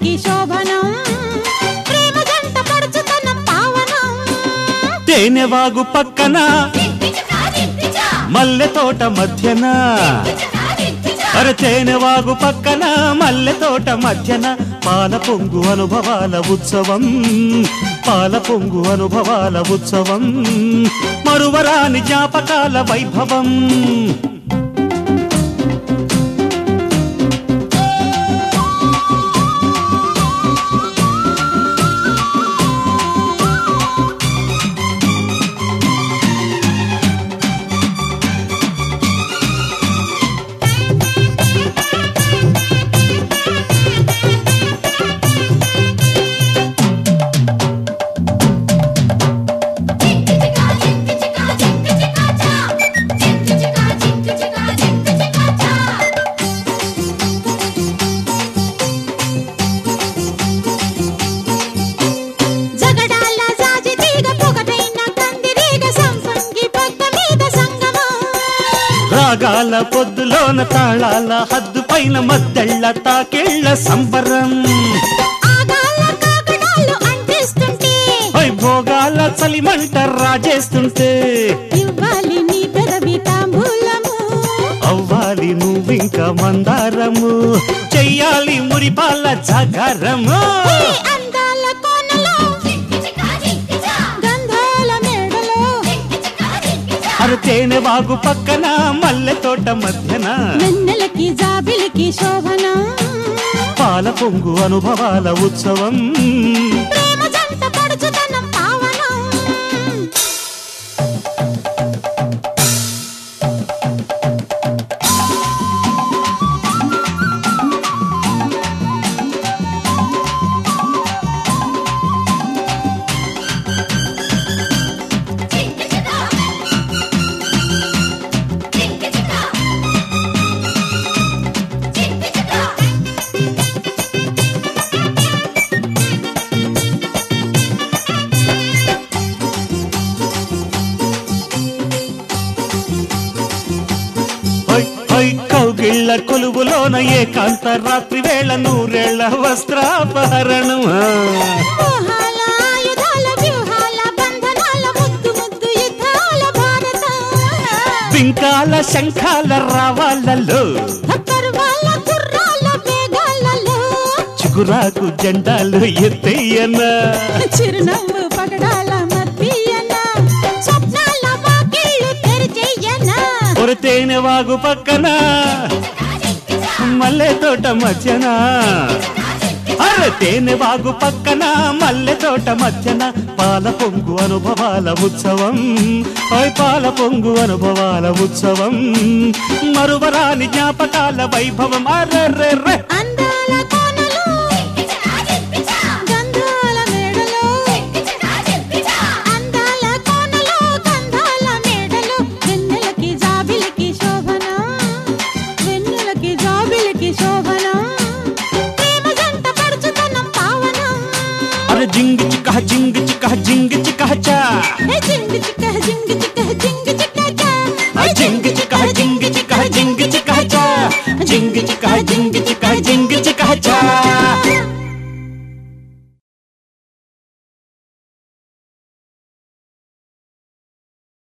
జాబిలికి శోభనం ప్రేమ జంట పడుచుతనం పావనం తేనెవాగు పక్కన మల్లె తోట మధ్యన అరే తేనెవాగు పక్కన మల్లె తోట మధ్యన పాల పొంగు అనుభవాల ఉత్సవం పాల పొంగు అనుభవాల ఉత్సవం మరువరాని జ్ఞాపకాల వైభవం జగడాల జాజి తీగ పొగటైన కందిరీగ సంపంగి పక్క మీద సంగమం రాగాల పొద్దులోన తాళాల హద్దు పైన మద్దెళ్ళ తాకేళ్ల సంబరం ఆగాల కాకడాలు అంటిస్తుంటే వైభోగాల చలిమంట రాజేస్తుంటే ఇవ్వాలి నీ పెదవి తాంబూలము అవ్వాలి నువ్వింక మందారము చెయ్యాలి మురిపాల జాగారము ఈ అందాల కోనలో గంధాల మేడలో అరు తేనె వాగు పక్కన మల్లె తోట మధ్యన వెన్నెలకి జాబిలికి శోభనం పాల పొంగు అనుభవాల ఉత్సవం ప్రేమ జంట పడుచుతనం పావనం హై హై కౌగిళ్ళ కొలువులోన ఏకాంత రాత్రి వేళ నూరేళ్ల వస్త్రాపహరణం మోహాల ఆయుధాల వ్యూహాల బంధనాల ముద్దు ముద్దు యుద్ధాల భారతం పింకాల శంఖాల రావాలలో పర్వాల గుర్రాల వేగాలలో చిగురాకు జెండాలు ఎత్తయ్యనా చిరునవ్వు పగడాల మధ్యన స్వప్నాల వాకిళ్ళు తెరిచెయ్యనా ఒక తేనె వాగు పక్కన మల్లె తోట మధ్యన అరే తేనె వాగు పక్కన మల్లె తోట మధ్యన పాల పొంగు అనుభవాల ఉత్సవం ఓయ్ పాల పొంగు అనుభవాల ఉత్సవం మరువరాని జ్ఞాపకాల వైభవం అర్రెర్రె అందాల కోనలు గంధాల మేడలో అందాల కోనలు గంధాల మేడలో వెన్నెలకి జాబిలికి శోభనం వెన్నెలకి జాబిలికి శోభనం ప్రేమ జంట పడుచుతనం పావనం అరే జింగి చిక్క జింగి చిక్క జింగి చిక్క చా హే జింగి చిక్క జింగి చిక్క జింగి చిక్క చా. ఆ జింగి చిక్క జింగి చిక్క జింగి చిక్క చా జింగి చిక్క జింగి చిక్క జింగి చిక్క చా